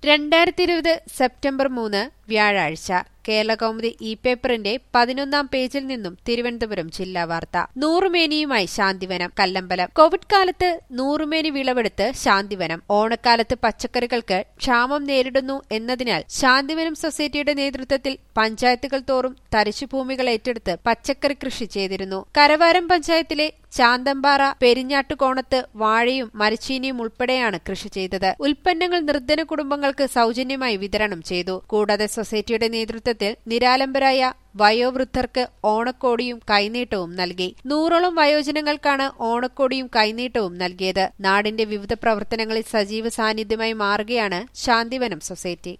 രണ്ടായിരത്തി ഇരുപത് സെപ്റ്റംബർ മൂന്ന് വ്യാഴാഴ്ച കേരളകൗമുദി ഇ പേപ്പറിന്റെ പതിനൊന്നാം പേജിൽ നിന്നും തിരുവനന്തപുരം ജില്ലാ വാർത്ത നൂറുമേനിയുമായി ശാന്തിവനം കല്ലമ്പലം കോവിഡ് കാലത്ത് നൂറുമേനി വിളവെടുത്ത് ശാന്തിവനം ഓണക്കാലത്ത് പച്ചക്കറികൾക്ക് ക്ഷാമം നേരിടുന്നു എന്നതിനാൽ ശാന്തിവനം സൊസൈറ്റിയുടെ നേതൃത്വത്തിൽ പഞ്ചായത്തുകൾ തോറും തരിശുഭൂമികൾ ഏറ്റെടുത്ത് പച്ചക്കറി കൃഷി ചെയ്തിരുന്നു കരവാരം പഞ്ചായത്തിലെ ചാന്തമ്പാറ പെരിഞ്ഞാട്ടുകോണത്ത് വാഴയും മരച്ചീനിയും ഉൾപ്പെടെയാണ് കൃഷി ചെയ്തത് ഉൽപ്പന്നങ്ങൾ നിർധന കുടുംബങ്ങൾക്ക് സൗജന്യമായി വിതരണം ചെയ്തു കൂടാതെ സൊസൈറ്റിയുടെ നേതൃത്വത്തിൽ നിരാലംബരായ വയോവൃദ്ധർക്ക് ഓണക്കോടിയും കൈനീട്ടവും നൽകി നൂറോളം വയോജനങ്ങൾക്കാണ് ഓണക്കോടിയും കൈനീട്ടവും നൽകിയത് നാടിന്റെ വിവിധ പ്രവർത്തനങ്ങളിൽ സജീവ സാന്നിധ്യമായി മാറുകയാണ് ശാന്തിവനം സൊസൈറ്റി